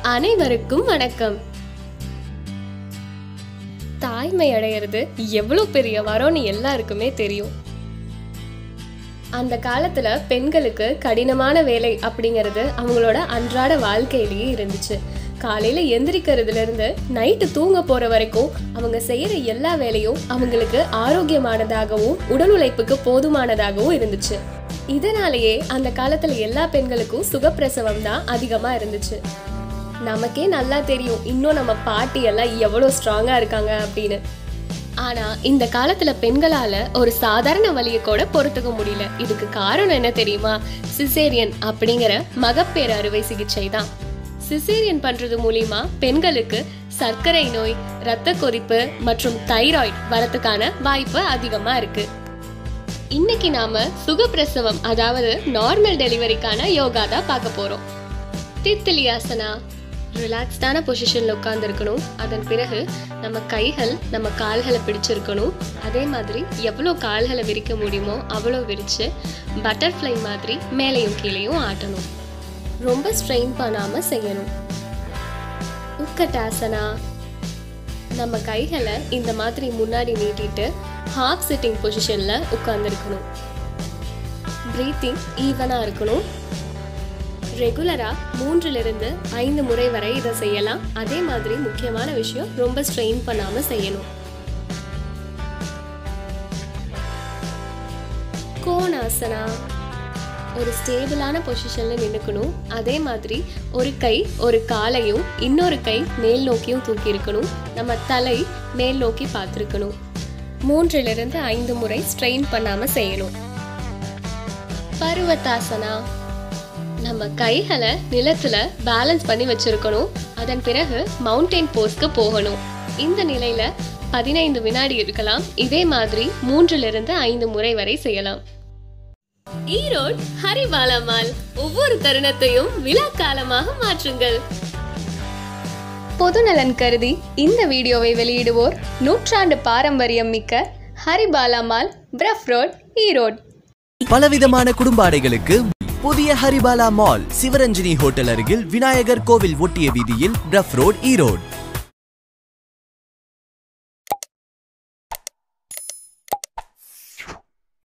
அனைவருக்கும் வணக்கம் தாய்மை அடையிறது எவ்வளவு பெரிய வரம்னு எல்லாருக்குமே தெரியும் அந்த காலத்துல பெண்களுக்கு கடினமான வேலை அப்படிங்கிறது அவங்களோட அன்றாட வாழ்க்கையிலேயே இருந்துச்சு காலையில எந்திரிக்கிறதுல இருந்து நைட்டு தூங்க போற வரைக்கும் அவங்க செய்யற எல்லா வேலையும் அவங்களுக்கு ஆரோக்கியமானதாகவும் உடல் உழைப்புக்கு போதுமானதாகவும் இருந்துச்சு இதனாலேயே அந்த காலத்துல எல்லா பெண்களுக்கும் சுகப்பிரசவம் தான் அதிகமா இருந்துச்சு நமக்கே நல்லா தெரியும் இன்னும் நம்ம பாட்டி எல்லாம் எவ்வளோ ஸ்ட்ராங்கா இருக்காங்க அப்படின்னு ஆனா இந்த காலத்துல பெண்களால ஒரு சாதாரண வலியை கூட பொறுத்துக்க முடியல இதுக்கு காரணம் என்ன தெரியுமா சிசேரியன் அப்படிங்கிற மகப்பேறு அறுவை சிகிச்சை தான் சிசேரியன் பண்றது மூலியமா பெண்களுக்கு சர்க்கரை நோய் இரத்த கொதிப்பு மற்றும் தைராய்டு வரதுக்கான வாய்ப்பு அதிகமா இருக்கு இன்னைக்கு நாம சுகப்பிரசவம் அதாவது நார்மல் டெலிவரிக்கான யோகா தான் பார்க்க போறோம் தித்திலியாசனா ரிலாக்ஸ்டான பொசிஷனில் உட்காந்துருக்கணும் அதன் பிறகு நம்ம கைகள் நம்ம கால்களை பிடிச்சிருக்கணும் அதே மாதிரி எவ்வளோ கால்களை விரிக்க முடியுமோ அவ்வளோ விரித்து பட்டர்ஃப்ளை மாதிரி மேலேயும் கீழேயும் ஆட்டணும் ரொம்ப ஸ்ட்ரெயின் பண்ணாமல் செய்யணும் உக்கட்டாசனா நம்ம கைகளை இந்த மாதிரி முன்னாடி நீட்டிட்டு ஹாஃப் சிட்டிங் பொசிஷனில் உட்காந்துருக்கணும் ப்ரீத்திங் ஈவனாக இருக்கணும் ரெகுலரா மூன்றிலிருந்து ஐந்து முறை வரை இதை செய்யலாம் அதே மாதிரி முக்கியமான விஷயம் ரொம்ப ஸ்ட்ரெயின் பண்ணாம செய்யணும் கோணாசனா ஒரு ஸ்டேபிளான பொசிஷன்ல நின்னுக்கணும் அதே மாதிரி ஒரு கை ஒரு காலையும் இன்னொரு கை மேல் நோக்கியும் தூக்கி இருக்கணும் நம்ம தலை மேல் நோக்கி பார்த்துருக்கணும் மூன்றிலிருந்து ஐந்து முறை ஸ்ட்ரெயின் பண்ணாம செய்யணும் பருவத்தாசனா நம்ம கைகளை நிலத்துல பேலன்ஸ் பண்ணி வச்சிருக்கணும் அதன் பிறகு மவுண்டெயின் போஸ்க்கு போகணும் இந்த நிலையில பதினைந்து வினாடி இருக்கலாம் இதே மாதிரி மூன்றிலிருந்து ஐந்து முறை வரை செய்யலாம் ஈரோட் ஹரிபாலம்மாள் ஒவ்வொரு தருணத்தையும் விழா காலமாக மாற்றுங்கள் பொதுநலன் கருதி இந்த வீடியோவை வெளியிடுவோர் நூற்றாண்டு பாரம்பரியம் மிக்க ஹரிபாலம்மாள் பிரஃப் ரோட் ஈரோட் பலவிதமான குடும்ப ஆடைகளுக்கு புதிய ஹரிபாலா மால் சிவரஞ்சினி ஹோட்டல் அருகில் விநாயகர் கோவில் ஒட்டிய வீதியில் பிரஃப் ரோட் ஈரோடு